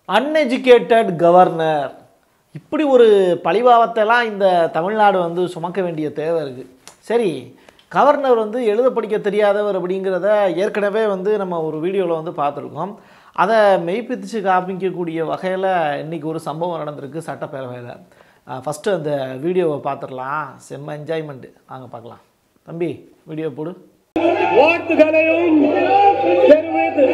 uneducated governor இப்படி ஒரு பழிபாவத்தைலாம் இந்த தமிழ்நாடு வந்து சுமக்க வேண்டிய தேவை இருக்குது சரி கவர்னர் வந்து எழுத படிக்க தெரியாதவர் அப்படிங்கிறத ஏற்கனவே வந்து நம்ம ஒரு வீடியோவில் வந்து பார்த்துருக்கோம் அதை மெய்ப்பிச்சு காமிக்கக்கூடிய வகையில் இன்றைக்கி ஒரு சம்பவம் நடந்திருக்கு சட்டப்பேரவையில் ஃபஸ்ட்டு அந்த வீடியோவை பார்த்துடலாம் செம்ம என்ஜாய்மெண்ட்டு வாங்க பார்க்கலாம் தம்பி வீடியோ போடு வார்த்தைகளையும் தெரிவித்து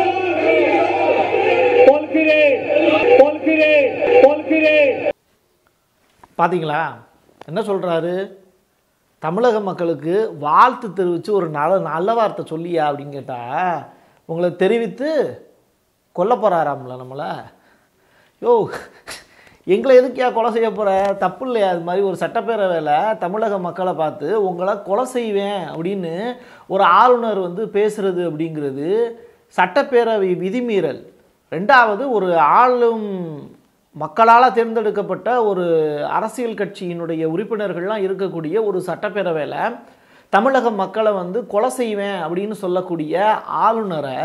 கொள்கிறேன் கொள்கிறேன் கொள்கிறேன் பார்த்தீங்களா என்ன சொல்கிறாரு தமிழக மக்களுக்கு வாழ்த்து தெரிவித்து ஒரு நல்ல நல்ல வார்த்தை சொல்லியா அப்படின்னு கேட்டால் உங்களை தெரிவித்து கொல்ல போகிறாராம்ல நம்மளை யோ எங்களை எதுக்கியா கொலை செய்ய போகிற தப்பு இல்லையா அது மாதிரி ஒரு சட்டப்பேரவையில் தமிழக மக்களை பார்த்து உங்களை கொலை செய்வேன் அப்படின்னு ஒரு ஆளுநர் வந்து பேசுறது அப்படிங்கிறது சட்டப்பேரவை விதிமீறல் ரெண்டாவது ஒரு ஆளும் மக்களால் தேர்ந்தெடுக்கப்பட்ட ஒரு அரசியல் கட்சியினுடைய உறுப்பினர்கள்லாம் இருக்கக்கூடிய ஒரு சட்டப்பேரவையில் தமிழக மக்களை வந்து கொலை செய்வேன் அப்படின்னு சொல்லக்கூடிய ஆளுநரை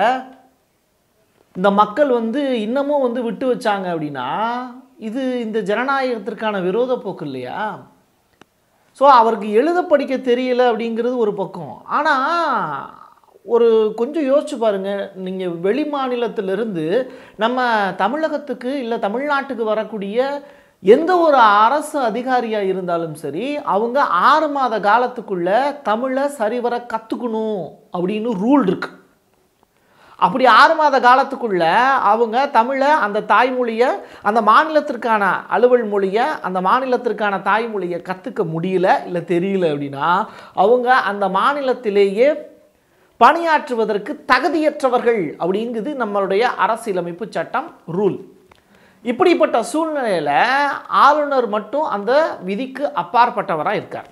இந்த மக்கள் வந்து இன்னமும் வந்து விட்டு வச்சாங்க அப்படின்னா இது இந்த ஜனநாயகத்திற்கான விரோத போக்கு இல்லையா ஸோ அவருக்கு எழுத படிக்க தெரியல அப்படிங்கிறது ஒரு பக்கம் ஆனால் ஒரு கொஞ்சம் யோசிச்சு பாருங்க நீங்கள் வெளி மாநிலத்திலிருந்து நம்ம தமிழகத்துக்கு இல்லை தமிழ்நாட்டுக்கு வரக்கூடிய எந்த ஒரு அரசு அதிகாரியாக இருந்தாலும் சரி அவங்க ஆறு மாத காலத்துக்குள்ள தமிழை சரிவர கற்றுக்கணும் அப்படின்னு ரூல் இருக்கு அப்படி ஆறு மாத காலத்துக்குள்ள அவங்க தமிழை அந்த தாய்மொழியை அந்த மாநிலத்திற்கான அலுவல் மொழியை அந்த மாநிலத்திற்கான தாய்மொழியை கற்றுக்க முடியல இல்லை தெரியல அப்படின்னா அவங்க அந்த மாநிலத்திலேயே பணியாற்றுவதற்கு தகுதியற்றவர்கள் அப்படிங்கிறது நம்மளுடைய அரசியலமைப்பு சட்டம் ரூல் இப்படிப்பட்ட சூழ்நிலையில் ஆளுநர் மட்டும் அந்த விதிக்கு அப்பாற்பட்டவராக இருக்கார்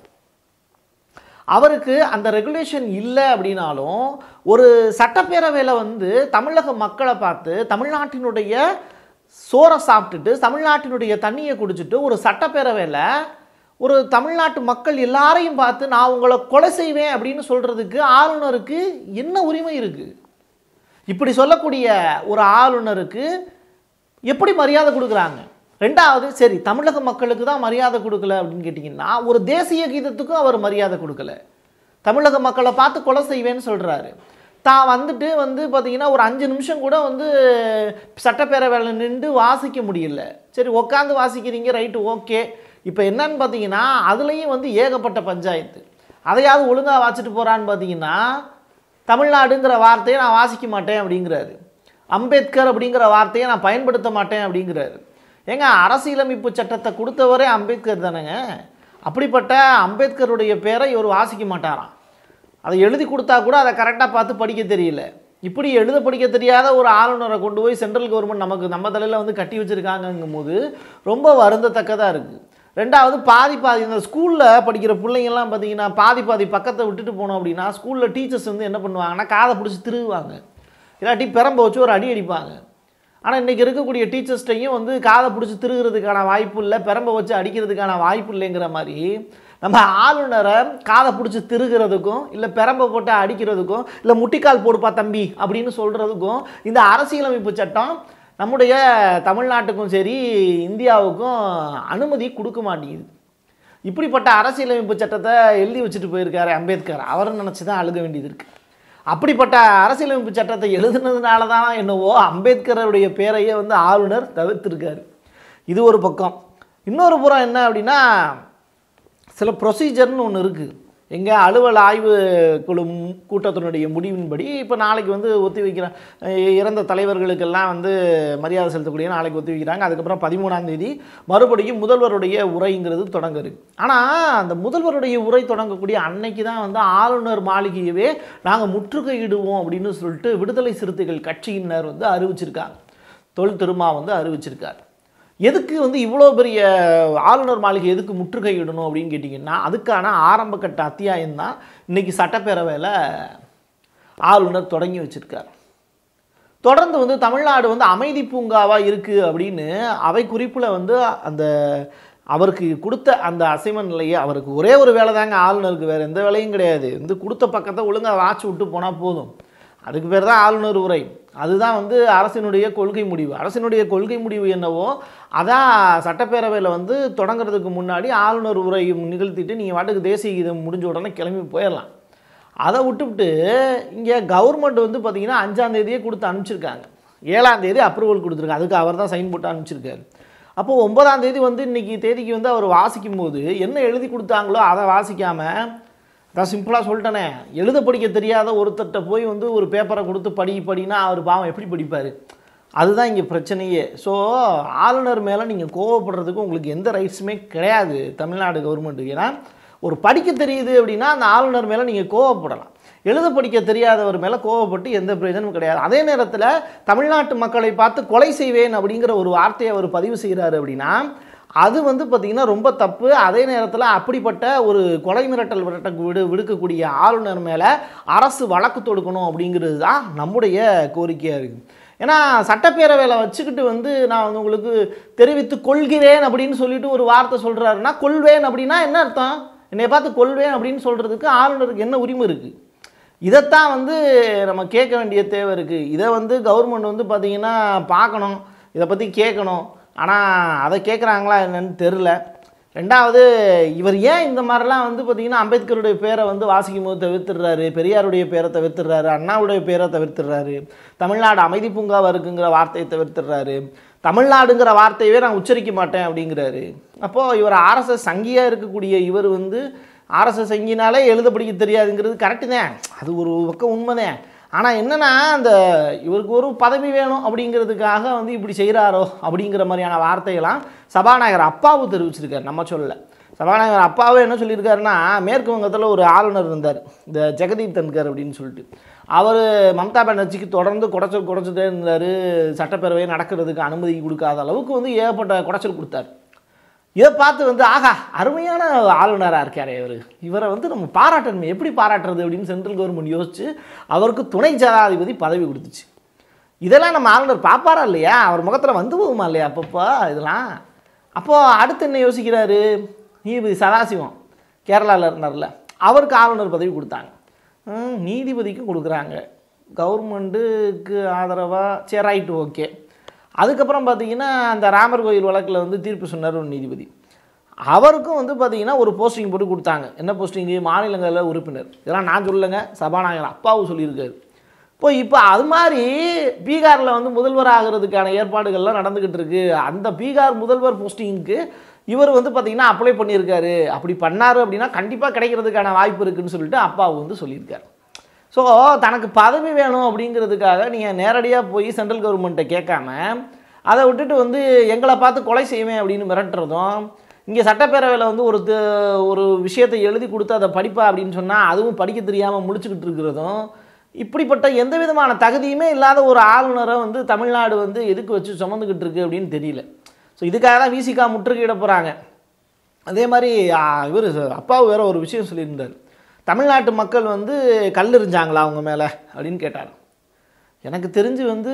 அவருக்கு அந்த ரெகுலேஷன் இல்லை அப்படின்னாலும் ஒரு சட்டப்பேரவையில் வந்து தமிழக மக்களை பார்த்து தமிழ்நாட்டினுடைய சோறை சாப்பிட்டுட்டு தமிழ்நாட்டினுடைய தண்ணியை குடிச்சிட்டு ஒரு சட்டப்பேரவையில் ஒரு தமிழ்நாட்டு மக்கள் எல்லாரையும் பார்த்து நான் உங்களை கொலை செய்வேன் அப்படின்னு சொல்கிறதுக்கு ஆளுநருக்கு என்ன உரிமை இருக்குது இப்படி சொல்லக்கூடிய ஒரு ஆளுநருக்கு எப்படி மரியாதை கொடுக்குறாங்க ரெண்டாவது சரி தமிழக மக்களுக்கு தான் மரியாதை கொடுக்கல அப்படின்னு கேட்டிங்கன்னா ஒரு தேசிய கீதத்துக்கும் அவர் மரியாதை கொடுக்கல தமிழக மக்களை பார்த்து கொலை செய்வேன்னு சொல்கிறாரு தான் வந்துட்டு வந்து பார்த்தீங்கன்னா ஒரு அஞ்சு நிமிஷம் கூட வந்து சட்டப்பேரவையில் நின்று வாசிக்க முடியல சரி உட்காந்து வாசிக்கிறீங்க ரைட்டு ஓகே இப்போ என்னன்னு பார்த்தீங்கன்னா அதுலேயும் வந்து ஏகப்பட்ட பஞ்சாயத்து அதையாவது ஒழுங்காக வாசிட்டு போகிறான்னு பார்த்தீங்கன்னா தமிழ்நாடுங்கிற வார்த்தையை நான் வாசிக்க மாட்டேன் அப்படிங்கிறாரு அம்பேத்கர் அப்படிங்கிற வார்த்தையை நான் பயன்படுத்த மாட்டேன் அப்படிங்கிறாரு ஏங்க அரசியலமைப்பு சட்டத்தை கொடுத்தவரே அம்பேத்கர் தானேங்க அப்படிப்பட்ட அம்பேத்கருடைய பேரை இவர் வாசிக்க மாட்டாராம் அதை எழுதி கொடுத்தா கூட அதை கரெக்டாக பார்த்து படிக்க தெரியல இப்படி எழுத படிக்க தெரியாத ஒரு ஆளுநரை கொண்டு போய் சென்ட்ரல் கவர்மெண்ட் நமக்கு நம்ம தலையில் வந்து கட்டி வச்சுருக்காங்கங்கும் போது ரொம்ப வருந்தத்தக்கதாக இருக்குது ரெண்டாவது பாதி பாதி இந்த ஸ்கூலில் படிக்கிற பிள்ளைங்கள்லாம் பார்த்தீங்கன்னா பாதி பாதி பக்கத்தை விட்டுட்டு போனோம் அப்படின்னா ஸ்கூலில் டீச்சர்ஸ் வந்து என்ன பண்ணுவாங்கன்னா காதை பிடிச்சி திருகுவாங்க இல்லாட்டி பெரம்ப வச்சு ஒரு அடி அடிப்பாங்க ஆனால் இன்றைக்கி இருக்கக்கூடிய டீச்சர்ஸ்டையும் வந்து காதை பிடிச்சி திருகிறதுக்கான வாய்ப்பு இல்லை பெரம்ப வச்சு அடிக்கிறதுக்கான வாய்ப்பு இல்லைங்கிற மாதிரி நம்ம ஆளுநரை காதை பிடிச்சி திருகிறதுக்கும் இல்லை பெரம்ப போட்டு அடிக்கிறதுக்கும் இல்லை முட்டிக்கால் போடுப்பா தம்பி அப்படின்னு சொல்கிறதுக்கும் இந்த அரசியலமைப்பு சட்டம் நம்முடைய தமிழ்நாட்டுக்கும் சரி இந்தியாவுக்கும் அனுமதி கொடுக்க மாட்டேங்குது இப்படிப்பட்ட அரசியலமைப்பு சட்டத்தை எழுதி வச்சுட்டு போயிருக்காரு அம்பேத்கர் அவரை நினச்சி தான் அழுக வேண்டியது இருக்குது அப்படிப்பட்ட அரசியலமைப்பு சட்டத்தை எழுதுனதுனால தான் என்னவோ அம்பேத்கருடைய பேரையே வந்து ஆளுநர் தவிர்த்திருக்காரு இது ஒரு பக்கம் இன்னொரு புறம் என்ன அப்படின்னா சில ப்ரொசீஜர்னு ஒன்று இருக்குது எங்கே அலுவல் ஆய்வு குழு ம்- கூட்டத்தினுடைய முடிவின்படி இப்போ நாளைக்கு வந்து ஒத்தி வைக்கிற அஹ் இறந்த தலைவர்களுக்கெல்லாம் வந்து மரியாதை செலுத்தக்கூடிய நாளைக்கு ஒத்தி வைக்கிறாங்க அதுக்கப்புறம் பதிமூணாம் தேதி மறுபடியும் முதல்வருடைய உரைங்கிறது தொடங்குது ஆனால் அந்த முதல்வருடைய உரை தொடங்கக்கூடிய அன்னைக்கு தான் வந்து ஆளுநர் மாளிகையவே நாங்கள் முற்றுகையிடுவோம் அப்படின்னு சொல்லிட்டு விடுதலை சிறுத்தைகள் கட்சியினர் வந்து அறிவிச்சிருக்காங்க தொல் திருமா வந்து அறிவிச்சிருக்காரு எதுக்கு வந்து இவ்வளோ பெரிய ஆளுநர் மாளிகை எதுக்கு முற்றுகையிடணும் அப்படின்னு கேட்டிங்கன்னா அதுக்கான ஆரம்ப கட்ட அத்தியாயம் தான் இன்றைக்கி சட்டப்பேரவையில் ஆளுநர் தொடங்கி வச்சிருக்கார் தொடர்ந்து வந்து தமிழ்நாடு வந்து அமைதி பூங்காவாக இருக்குது அப்படின்னு அவை குறிப்பில் வந்து அந்த அவருக்கு கொடுத்த அந்த அசைன்மெண்ட் நிலையை அவருக்கு ஒரே ஒரு வேலை தாங்க ஆளுநருக்கு வேறு எந்த வேலையும் கிடையாது வந்து கொடுத்த பக்கத்தை ஒழுங்காக வாட்சி விட்டு போனால் போதும் அதுக்கு பேர் தான் ஆளுநர் உரை அதுதான் வந்து அரசினுடைய கொள்கை முடிவு அரசினுடைய கொள்கை முடிவு என்னவோ அதான் சட்டப்பேரவையில் வந்து தொடங்குறதுக்கு முன்னாடி ஆளுநர் உரை நிகழ்த்திட்டு நீங்கள் வாட்டுக்கு தேசிய கீதம் முடிஞ்ச உடனே கிளம்பி போயிடலாம் அதை விட்டுவிட்டு இங்கே கவர்மெண்ட் வந்து பார்த்தீங்கன்னா அஞ்சாம் தேதியே கொடுத்து அனுப்பிச்சிருக்காங்க ஏழாம் தேதி அப்ரூவல் கொடுத்துருக்காங்க அதுக்கு அவர் தான் சைன் போட்டு அனுப்பிச்சிருக்காரு அப்போது ஒன்பதாம் தேதி வந்து இன்னைக்கு தேதிக்கு வந்து அவர் வாசிக்கும் போது என்ன எழுதி கொடுத்தாங்களோ அதை வாசிக்காமல் நான் சிம்பிளாக சொல்லிட்டேனே எழுத படிக்க தெரியாத ஒருத்தர்கிட்ட போய் வந்து ஒரு பேப்பரை கொடுத்து படி படினா அவர் பாவம் எப்படி படிப்பார் அதுதான் இங்கே பிரச்சனையே ஸோ ஆளுநர் மேலே நீங்கள் கோவப்படுறதுக்கு உங்களுக்கு எந்த ரைட்ஸுமே கிடையாது தமிழ்நாடு கவர்மெண்ட்டுக்கு ஏன்னா ஒரு படிக்க தெரியுது அப்படின்னா அந்த ஆளுநர் மேலே நீங்கள் கோவப்படலாம் எழுத படிக்க தெரியாதவர் மேலே கோவப்பட்டு எந்த பிரயோஜனமும் கிடையாது அதே நேரத்தில் தமிழ்நாட்டு மக்களை பார்த்து கொலை செய்வேன் அப்படிங்கிற ஒரு வார்த்தையை அவர் பதிவு செய்கிறாரு அப்படின்னா அது வந்து பார்த்திங்கன்னா ரொம்ப தப்பு அதே நேரத்தில் அப்படிப்பட்ட ஒரு கொலை மிரட்டல் விரட்ட விடு விடுக்கக்கூடிய ஆளுநர் மேலே அரசு வழக்கு தொடுக்கணும் அப்படிங்கிறது தான் நம்முடைய கோரிக்கையாக இருக்குது ஏன்னா சட்டப்பேரவையில் வச்சுக்கிட்டு வந்து நான் வந்து உங்களுக்கு தெரிவித்து கொள்கிறேன் அப்படின்னு சொல்லிட்டு ஒரு வார்த்தை சொல்கிறாருன்னா கொள்வேன் அப்படின்னா என்ன அர்த்தம் என்னை பார்த்து கொள்வேன் அப்படின்னு சொல்கிறதுக்கு ஆளுநருக்கு என்ன உரிமை இருக்குது இதைத்தான் வந்து நம்ம கேட்க வேண்டிய தேவை இருக்குது இதை வந்து கவர்மெண்ட் வந்து பார்த்திங்கன்னா பார்க்கணும் இதை பற்றி கேட்கணும் ஆனால் அதை கேட்குறாங்களா என்னன்னு தெரில ரெண்டாவது இவர் ஏன் இந்த மாதிரிலாம் வந்து பார்த்திங்கன்னா அம்பேத்கருடைய பேரை வந்து வாசிக்கும் போது தவிர்த்துடுறாரு பெரியாருடைய பேரை தவிர்த்துடுறாரு அண்ணாவுடைய பேரை தவிர்த்துடுறாரு தமிழ்நாடு அமைதி பூங்காவாக இருக்குங்கிற வார்த்தையை தவிர்த்துடுறாரு தமிழ்நாடுங்கிற வார்த்தையவே நான் உச்சரிக்க மாட்டேன் அப்படிங்கிறாரு அப்போது இவர் ஆர்எஸ்எஸ் சங்கியாக இருக்கக்கூடிய இவர் வந்து ஆர்எஸ்எஸ் சங்கினாலே எழுத படிக்க தெரியாதுங்கிறது கரெக்டு தான் அது ஒரு பக்கம் உண்மைதான் ஆனால் என்னென்னா அந்த இவருக்கு ஒரு பதவி வேணும் அப்படிங்கிறதுக்காக வந்து இப்படி செய்கிறாரோ அப்படிங்கிற மாதிரியான வார்த்தையெல்லாம் சபாநாயகர் அப்பாவு தெரிவிச்சிருக்காரு நம்ம சொல்லலை சபாநாயகர் அப்பாவே என்ன சொல்லியிருக்காருன்னா மேற்கு வங்கத்தில் ஒரு ஆளுநர் இருந்தார் இந்த ஜெகதீப் தன்கர் அப்படின்னு சொல்லிட்டு அவர் மம்தா பானர்ஜிக்கு தொடர்ந்து குடைச்சல் குடைச்சிட்டே இருந்தார் சட்டப்பேரவை நடக்கிறதுக்கு அனுமதி கொடுக்காத அளவுக்கு வந்து ஏகப்பட்ட குடைச்சல் கொடுத்தார் இதை பார்த்து வந்து ஆகா அருமையான ஆளுநராக இருக்காரே இவர் இவரை வந்து நம்ம பாராட்டணும் எப்படி பாராட்டுறது அப்படின்னு சென்ட்ரல் கவர்மெண்ட் யோசிச்சு அவருக்கு துணை ஜனாதிபதி பதவி கொடுத்துச்சு இதெல்லாம் நம்ம ஆளுநர் பார்ப்பாரா இல்லையா அவர் முகத்தில் வந்து போகுமா இல்லையா அப்பப்போ இதெல்லாம் அப்போது அடுத்து என்ன யோசிக்கிறாரு நீதிபதி சதாசிவம் கேரளாவில் இருந்தார்ல அவருக்கு ஆளுநர் பதவி கொடுத்தாங்க ஹம், நீதிபதிக்கும் கொடுக்குறாங்க கவர்மெண்ட்டுக்கு ஆதரவாக சரி ரைட்டு ஓகே அதுக்கப்புறம் பார்த்தீங்கன்னா அந்த ராமர் கோயில் வழக்கில் வந்து தீர்ப்பு சொன்னார் ஒரு நீதிபதி அவருக்கும் வந்து பார்த்தீங்கன்னா ஒரு போஸ்டிங் போட்டு கொடுத்தாங்க என்ன போஸ்டிங்கு மாநிலங்களில் உறுப்பினர் இதெல்லாம் நான் சொல்லலைங்க சபாநாயகர் அப்பாவும் சொல்லியிருக்காரு இப்போ இப்போ அது மாதிரி பீகாரில் வந்து முதல்வர் ஆகிறதுக்கான ஏற்பாடுகள்லாம் நடந்துக்கிட்டு இருக்கு அந்த பீகார் முதல்வர் போஸ்டிங்க்கு இவர் வந்து பார்த்தீங்கன்னா அப்ளை பண்ணியிருக்காரு அப்படி பண்ணாரு அப்படின்னா கண்டிப்பாக கிடைக்கிறதுக்கான வாய்ப்பு இருக்குன்னு சொல்லிட்டு அப்பாவு வந்து சொல்லியிருக்காரு ஸோ தனக்கு பதவி வேணும் அப்படிங்கிறதுக்காக நீங்கள் நேரடியாக போய் சென்ட்ரல் கவர்மெண்ட்டை கேட்காம அதை விட்டுட்டு வந்து எங்களை பார்த்து கொலை செய்வேன் அப்படின்னு மிரட்டுறதும் இங்கே சட்டப்பேரவையில் வந்து ஒரு த- ஒரு விஷயத்தை எழுதி கொடுத்து அதை படிப்பா அப்படின்னு சொன்னால் அதுவும் படிக்க தெரியாமல் முடிச்சுக்கிட்டு இருக்கிறதும் இப்படிப்பட்ட எந்த விதமான தகுதியுமே இல்லாத ஒரு ஆளுநரை வந்து தமிழ்நாடு வந்து எதுக்கு வச்சு சுமந்துக்கிட்டு இருக்கு அப்படின்னு தெரியல ஸோ இதுக்காக தான் விசிகா முற்றுகையிட போகிறாங்க அதே மாதிரி இவர் அப்பாவு வேற ஒரு விஷயம் சொல்லியிருந்தார் தமிழ்நாட்டு மக்கள் வந்து கல் எறிஞ்சாங்களா அவங்க மேலே அப்படின்னு கேட்டார் எனக்கு தெரிஞ்சு வந்து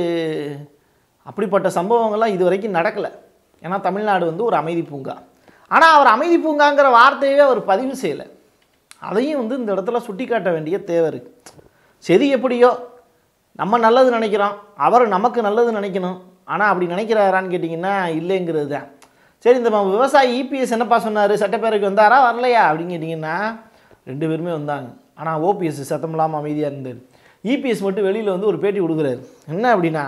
அப்படிப்பட்ட சம்பவங்கள்லாம் இது வரைக்கும் நடக்கலை ஏன்னா தமிழ்நாடு வந்து ஒரு அமைதி பூங்கா ஆனால் அவர் அமைதி பூங்காங்கிற வார்த்தையவே அவர் பதிவு செய்யலை அதையும் வந்து இந்த இடத்துல சுட்டி காட்ட வேண்டிய தேவை இருக்குது சரி எப்படியோ நம்ம நல்லது நினைக்கிறோம் அவர் நமக்கு நல்லது நினைக்கணும் ஆனால் அப்படி நினைக்கிறாரான்னு கேட்டிங்கன்னா இல்லைங்கிறது தான் சரி இந்த ம- விவசாயி இபிஎஸ் என்னப்பா சொன்னார் சட்டப்பேரவைக்கு வந்தாரா வரலையா அப்படின்னு கேட்டிங்கன்னா ரெண்டு பேருமே வந்தாங்க ஆனால் ஓபிஎஸ் சத்தம் இல்லாமல் அமைதியாக இருந்தார் இபிஎஸ் மட்டும் வெளியில் வந்து ஒரு பேட்டி கொடுக்குறாரு என்ன அப்படின்னா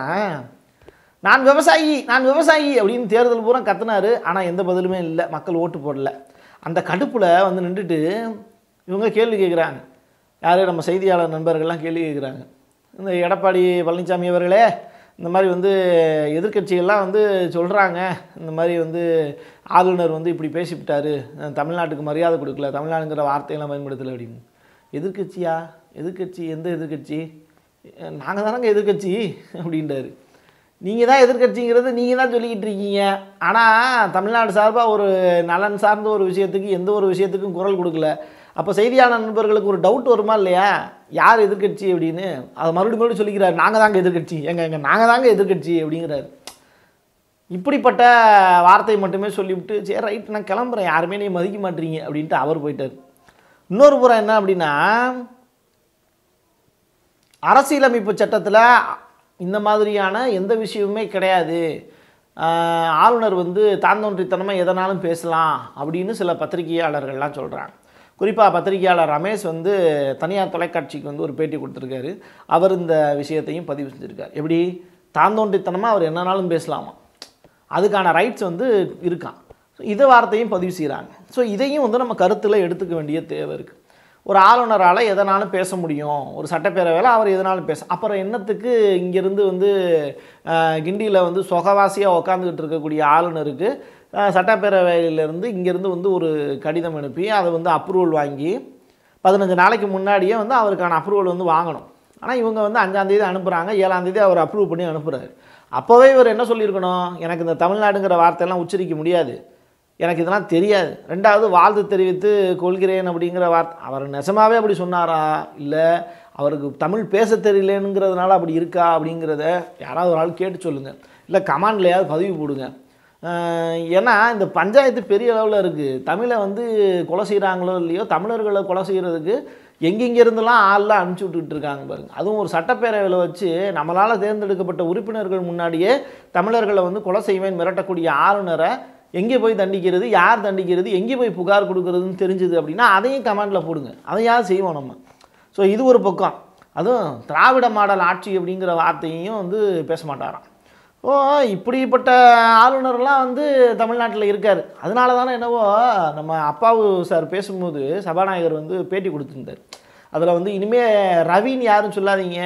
நான் விவசாயி நான் விவசாயி அப்படின்னு தேர்தல் பூரா கத்துனாரு ஆனால் எந்த பதிலுமே இல்லை மக்கள் ஓட்டு போடல அந்த கடுப்பில் வந்து நின்றுட்டு இவங்க கேள்வி கேட்குறாங்க யார் நம்ம செய்தியாளர் நண்பர்கள்லாம் கேள்வி கேட்குறாங்க இந்த எடப்பாடி பழனிசாமி அவர்களே இந்த மாதிரி வந்து எதிர்க்கட்சிகள்லாம் வந்து சொல்கிறாங்க இந்த மாதிரி வந்து ஆளுநர் வந்து இப்படி பேசிவிட்டாரு அஹ் தமிழ்நாட்டுக்கு மரியாதை கொடுக்கல தமிழ்நாடுங்கிற வார்த்தையெல்லாம் பயன்படுத்தலை அப்படின்னு எதிர்க்கட்சியா எதிர்க்கட்சி எந்த எதிர்க்கட்சி நாங்கள் தானங்க எதிர்க்கட்சி அப்படின்றாரு நீங்கள் தான் எதிர்க்கட்சிங்கிறது நீங்கள் தான் சொல்லிக்கிட்டு இருக்கீங்க ஆனால் தமிழ்நாடு சார்பாக ஒரு நலன் சார்ந்த ஒரு விஷயத்துக்கு எந்த ஒரு விஷயத்துக்கும் குரல் கொடுக்கல அப்போ செய்தியாளர் நண்பர்களுக்கு ஒரு டவுட் வருமா இல்லையா யார் எதிர்க்கட்சி அப்படின்னு அதை மறுபடியும் மறுபடியும் சொல்லிக்கிறார் நாங்கள் தாங்க எதிர்க்கட்சி எங்க எங்க நாங்கள் தாங்க எதிர்க்கட்சி அப்படிங்கிறாரு இப்படிப்பட்ட வார்த்தை மட்டுமே சொல்லிவிட்டு சரி ரைட் நான் கிளம்புறேன் யாருமே நீ மதிக்க மாட்டீங்க அப்படின்ட்டு அவர் போயிட்டார் இன்னொரு புறம் என்ன அப்படின்னா அரசியலமைப்பு சட்டத்தில் இந்த மாதிரியான எந்த விஷயமுமே கிடையாது ஆஹ் ஆளுநர் வந்து தாந்தோன்றித்தனமாக எதனாலும் பேசலாம் அப்படின்னு சில பத்திரிகையாளர்கள்லாம் சொல்கிறாங்க குறிப்பாக பத்திரிகையாளர் ரமேஷ் வந்து தனியார் தொலைக்காட்சிக்கு வந்து ஒரு பேட்டி கொடுத்துருக்காரு அவர் இந்த விஷயத்தையும் பதிவு செஞ்சுருக்கார் எப்படி தாந்தோன்றித்தனமாக அவர் என்னனாலும் பேசலாமா அதுக்கான ரைட்ஸ் வந்து இருக்கான் ஸோ இதை வார்த்தையும் பதிவு செய்கிறாங்க ஸோ இதையும் வந்து நம்ம கருத்தில் எடுத்துக்க வேண்டிய தேவை இருக்குது ஒரு ஆளுநரால் எதனாலும் பேச முடியும் ஒரு சட்டப்பேரவையில் அவர் எதனாலும் பேச அப்புறம் என்னத்துக்கு இங்கேருந்து வந்து அஹ், கிண்டியில் வந்து சொகவாசியாக உக்காந்துக்கிட்டு இருக்கக்கூடிய ஆளுநருக்கு அஹ், சட்டப்பேரவையிலேருந்து இங்கேருந்து வந்து ஒரு கடிதம் அனுப்பி அதை வந்து அப்ரூவல் வாங்கி பதினஞ்சு நாளைக்கு முன்னாடியே வந்து அவருக்கான அப்ரூவல் வந்து வாங்கணும் ஆனால் இவங்க வந்து அஞ்சாந்தேதி அனுப்புகிறாங்க ஏழாந்தேதி அவர் அப்ரூவ் பண்ணி அனுப்புகிறாரு அப்போவே இவர் என்ன சொல்லியிருக்கணும் எனக்கு இந்த தமிழ்நாடுங்கிற வார்த்தையெல்லாம் உச்சரிக்க முடியாது எனக்கு இதெல்லாம் தெரியாது ரெண்டாவது வாழ்த்து தெரிவித்து கொள்கிறேன் அப்படிங்கிற வார்த்தை அவர் நெசமாவே அப்படி சொன்னாரா இல்லை அவருக்கு தமிழ் பேச தெரியலனுங்கிறதுனால அப்படி இருக்கா அப்படிங்கிறத யாராவது ஒரு ஆள் கேட்டு சொல்லுங்கள் இல்லை கமாண்ட்லையாவது பதிவு போடுங்க அஹ் ஏன்னா இந்த பஞ்சாயத்து பெரிய அளவில் இருக்குது தமிழை வந்து கொலை செய்கிறாங்களோ இல்லையோ தமிழர்களை கொலை செய்கிறதுக்கு எங்கெங்க இருந்தெல்லாம் ஆள்லாம் அனுப்பிச்சி விட்டுட்டு இருக்காங்க பாருங்க அதுவும் ஒரு சட்டப்பேரவையில் வச்சு நம்மளால் தேர்ந்தெடுக்கப்பட்ட உறுப்பினர்கள் முன்னாடியே தமிழர்களை வந்து கொலை செய்வேன் மிரட்டக்கூடிய ஆளுநரை எங்கே போய் தண்டிக்கிறது யார் தண்டிக்கிறது எங்கே போய் புகார் கொடுக்கறதுன்னு தெரிஞ்சுது அப்படின்னா அதையும் கமெண்டில் போடுங்க அதையாவது செய்வோம் நம்ம ஸோ இது ஒரு பக்கம் அதுவும் திராவிட மாடல் ஆட்சி அப்படிங்கிற வார்த்தையும் வந்து பேச மாட்டாராம் ஓ இப்படிப்பட்ட ஆளுநர்லாம் வந்து தமிழ்நாட்டில் இருக்கார் அதனால தானே என்னவோ நம்ம அப்பாவு சார் பேசும்போது சபாநாயகர் வந்து பேட்டி கொடுத்துருந்தார் அதில் வந்து இனிமே ரவின்னு யாரும் சொல்லாதீங்க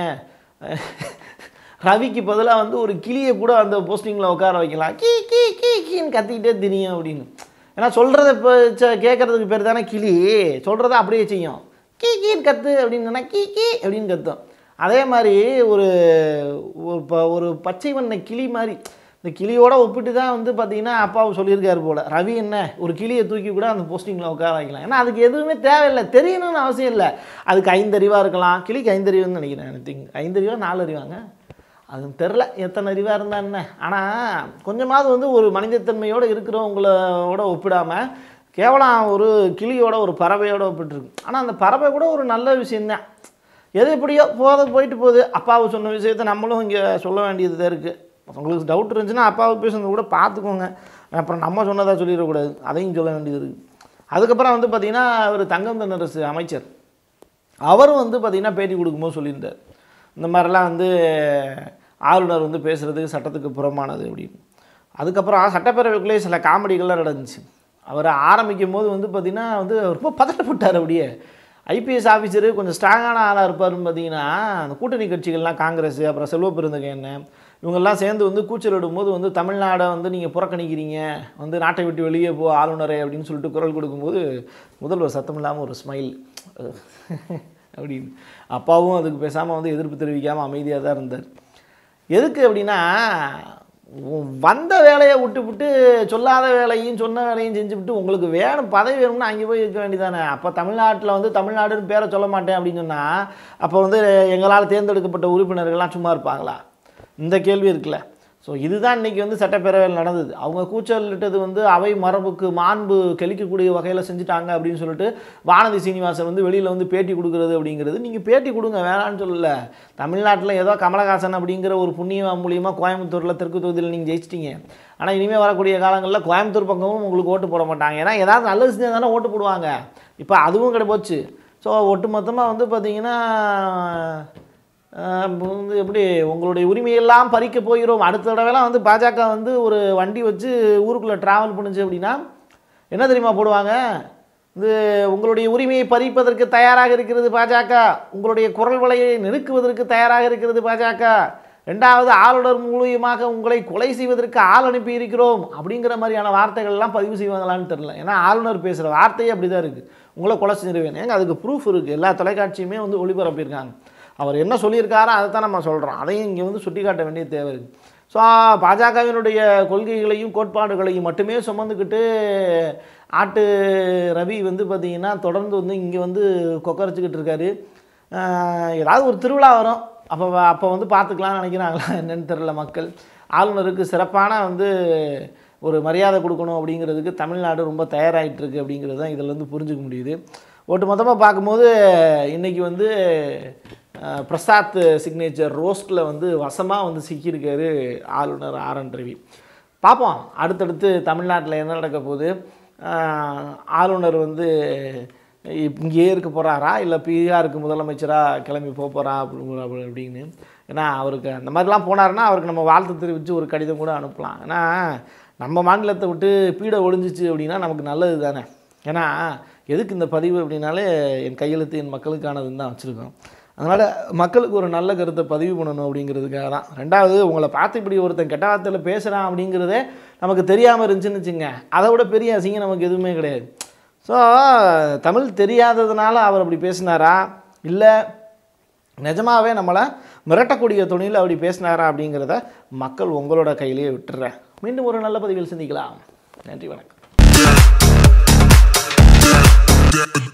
ரவிக்கு பதிலாக வந்து ஒரு கிளியை கூட அந்த போஸ்டிங்கில் உட்கார வைக்கலாம் கீ கீ கீ கீன்னு கத்திக்கிட்டே தெரியும் அப்படின்னு ஏன்னா சொல்கிறத இப்போ கேட்குறதுக்கு பேர் தானே கிளி சொல்கிறத அப்படியே செய்யும் கீ கீன்னு கத்து அப்படின்னு சொன்னா கீ கீ அப்படின்னு கத்தும் அதே மாதிரி ஒரு ஒரு ப- ஒரு பச்சை வண்ண கிளி மாதிரி இந்த கிளியோட ஒப்பிட்டு தான் வந்து பார்த்தீங்கன்னா அப்பாவும் சொல்லியிருக்காரு போல் ரவி என்ன ஒரு கிளியை தூக்கி கூட அந்த போஸ்டிங்கில் உட்கார வைக்கலாம் ஏன்னா அதுக்கு எதுவுமே தேவையில்லை தெரியணும்னு அவசியம் இல்லை அதுக்கு ஐந்தறிவாக இருக்கலாம் கிளிக்கு ஐந்தறிவுன்னு நினைக்கிறேன் எனக்கு திங்க் ஐந்தறிவா நாலு அறிவாங்க அது தெரில எத்தனை அறிவாக இருந்தா என்ன ஆனால் கொஞ்சமாவது வந்து ஒரு மனிதத்தன்மையோடு இருக்கிறவங்களோட ஒப்பிடாமல் கேவலம் ஒரு கிளியோட ஒரு பறவையோட ஒப்பிட்டுருக்கு ஆனால் அந்த பறவை கூட ஒரு நல்ல விஷயம்தான் எது எப்படியோ போத போயிட்டு போகுது அப்பாவு சொன்ன விஷயத்தை நம்மளும் இங்கே சொல்ல வேண்டியது தான் இருக்குது உங்களுக்கு டவுட் இருந்துச்சுன்னா அப்பாவை பேசுனது கூட பார்த்துக்கோங்க அப்புறம் நம்ம சொன்னதாக சொல்லிடக்கூடாது அதையும் சொல்ல வேண்டியது இருக்குது அதுக்கப்புறம் வந்து பார்த்திங்கன்னா ஒரு தங்கம் தென்னரசு அமைச்சர் அவரும் வந்து பார்த்திங்கன்னா பேட்டி கொடுக்கும்போது சொல்லியிருந்தார் இந்த மாதிரிலாம் வந்து ஆளுநர் வந்து பேசுகிறது சட்டத்துக்கு புறமானது அப்படின்னு அதுக்கப்புறம் சட்டப்பேரவைக்குள்ளே சில காமெடிகள்லாம் நடந்துச்சு அவர் ஆரம்பிக்கும் போது வந்து பார்த்திங்கன்னா வந்து ரொம்ப பதட்டப்பட்டார் அப்படியே ஐபிஎஸ் ஆஃபீஸரு கொஞ்சம் ஸ்ட்ராங்கான ஆளாக இருப்பாருன்னு பார்த்தீங்கன்னா அந்த கூட்டணி கட்சிகள்லாம் காங்கிரஸ் அப்புறம் செல்வ பெருந்தகையன் இவங்கெல்லாம் சேர்ந்து வந்து கூச்சல் இடும்போது வந்து தமிழ்நாடை வந்து நீங்கள் புறக்கணிக்கிறீங்க வந்து நாட்டை விட்டு வெளியே போ ஆளுநரே அப்படின்னு சொல்லிட்டு குரல் கொடுக்கும்போது முதல்வர் சத்தம் இல்லாமல் ஒரு ஸ்மைல் அப்படின்னு அப்பாவும் அதுக்கு பேசாமல் வந்து எதிர்ப்பு தெரிவிக்காமல் அமைதியாக தான் இருந்தார் எதுக்கு அப்படின்னா உ- வந்த வேலையை விட்டுவிட்டு சொல்லாத வேலையும் சொன்ன வேலையும் செஞ்சுவிட்டு உங்களுக்கு வேணும் பதவி வேணும்னா அங்கே போய் இருக்க வேண்டியதானே அப்போ தமிழ்நாட்டில் வந்து தமிழ்நாடுன்னு பேரை சொல்ல மாட்டேன் அப்படின்னு சொன்னால் அப்போ வந்து எங்களால் தேர்ந்தெடுக்கப்பட்ட உறுப்பினர்கள்லாம் சும்மா இருப்பாங்களா இந்த கேள்வி இருக்குல்ல ஸோ இதுதான் இன்றைக்கி வந்து சட்டப்பேரவையில் நடந்தது அவங்க கூச்சலிட்டது வந்து அவை மரபுக்கு மாண்பு கெளிக்கக்கூடிய வகையில் செஞ்சுட்டாங்க அப்படின்னு சொல்லிட்டு வானதி சீனிவாசன் வந்து வெளியில் வந்து பேட்டி கொடுக்குறது அப்படிங்கிறது நீங்கள் பேட்டி கொடுங்க வேணான்னு சொல்லல தமிழ்நாட்டில் ஏதோ கமலஹாசன் அப்படிங்கிற ஒரு புண்ணிய மூலியமாக கோயம்புத்தூரில் தெற்கு தொகுதியில் நீங்கள் ஜெயிச்சிட்டீங்க ஆனால் இனிமேல் வரக்கூடிய காலங்களில் கோயம்புத்தூர் பக்கமும் உங்களுக்கு ஓட்டு போட மாட்டாங்க ஏன்னா ஏதாவது நல்லது செஞ்சால் தானே ஓட்டு போடுவாங்க இப்போ அதுவும் கிடை போச்சு ஸோ ஒட்டுமொத்தமாக வந்து பார்த்தீங்கன்னா ஆஹ் இப்ப வந்து எப்படி உங்களுடைய உரிமையெல்லாம் பறிக்க போகிறோம் அடுத்த தடவைலாம் வந்து பாஜக வந்து ஒரு வண்டி வச்சு ஊருக்குள்ளே ட்ராவல் பண்ணுச்சு அப்படின்னா என்ன தெரியுமா போடுவாங்க இது உங்களுடைய உரிமையை பறிப்பதற்கு தயாராக இருக்கிறது பாஜக உங்களுடைய குரல் வலையை நெருக்குவதற்கு தயாராக இருக்கிறது பாஜக ரெண்டாவது ஆளுநர் மூலியமாக உங்களை கொலை செய்வதற்கு ஆள் அனுப்பி இருக்கிறோம் அப்படிங்கிற மாதிரியான வார்த்தைகள்லாம் பதிவு செய்வாங்களான்னு தெரில ஏன்னா ஆளுநர் பேசுகிற வார்த்தையே அப்படி தான் இருக்குது உங்களை கொலை செஞ்சிருவேன் ஏங்க அதுக்கு ப்ரூஃப் இருக்குது எல்லா தொலைக்காட்சியுமே வந்து ஒளிபரப்பியிருக்காங்க அவர் என்ன சொல்லியிருக்காரோ அதை தான் நம்ம சொல்கிறோம் அதையும் இங்கே வந்து சுட்டிக்காட்ட வேண்டிய தேவை இருக்குது ஸோ பாஜகவினுடைய கொள்கைகளையும் கோட்பாடுகளையும் மட்டுமே சுமந்துக்கிட்டு ஆட்டு ரவி வந்து பார்த்திங்கன்னா தொடர்ந்து வந்து இங்கே வந்து கொக்கரிச்சுக்கிட்டு இருக்காரு ஆஹ் ஏதாவது ஒரு திருவிழா வரும் அப்போ அப்போ வந்து பார்த்துக்கலாம்னு நினைக்கிறாங்களா என்னன்னு தெரில மக்கள் ஆளுநருக்கு சிறப்பான வந்து ஒரு மரியாதை கொடுக்கணும் அப்படிங்கிறதுக்கு தமிழ்நாடு ரொம்ப தயாராகிட்டு இருக்கு அப்படிங்கிறது தான் இதில் வந்து புரிஞ்சுக்க முடியுது ஒட்டு மொத்தமாக பார்க்கும்போது இன்றைக்கி வந்து அஹ், பிரசாத் சிக்னேச்சர் ரோஸ்ட்டில் வந்து வசமாக வந்து சிக்கியிருக்காரு ஆளுநர் ஆர் என் ரவி பார்ப்போம் அடுத்தடுத்து தமிழ்நாட்டில் என்ன நடக்க போகுது அஹ், ஆளுநர் வந்து இங்கேயே இருக்க போகிறாரா இல்லை பிஆருக்கு முதலமைச்சராக கிளம்பி போக போகிறா அப்படி அப்படி- அப்படின்னு ஏன்னா அவருக்கு அந்த மாதிரிலாம் போனாருன்னா அவருக்கு நம்ம வாழ்த்து தெரிவித்து ஒரு கடிதம் கூட அனுப்பலாம் ஏன்னா நம்ம மாநிலத்தை விட்டு பீடை ஒழிஞ்சிச்சு அப்படின்னா நமக்கு நல்லது தானே ஏன்னா எதுக்கு இந்த பதிவு அப்படின்னாலே என் கையெழுத்து என் மக்களுக்கானதுன்னு தான் வச்சுருக்கோம் அதனால் மக்களுக்கு ஒரு நல்ல கருத்தை பதிவு பண்ணணும் அப்படிங்கிறதுக்காக தான் ரெண்டாவது உங்களை பார்த்து இப்படி ஒருத்தன் கெட்ட வார்த்தையில் பேசுகிறான் அப்படிங்கிறதே நமக்கு தெரியாமல் இருந்துச்சுன்னு வச்சுங்க அதை விட பெரிய அசிங்கம் நமக்கு எதுவுமே கிடையாது ஸோ தமிழ் தெரியாததுனால அவர் அப்படி பேசினாரா இல்லை நிஜமாவே நம்மளை மிரட்டக்கூடிய துணியில் அப்படி பேசினாரா அப்படிங்கிறத மக்கள் உங்களோட கையிலேயே விட்டுறேன் மீண்டும் ஒரு நல்ல பதிவில் சந்திக்கலாம் நன்றி வணக்கம்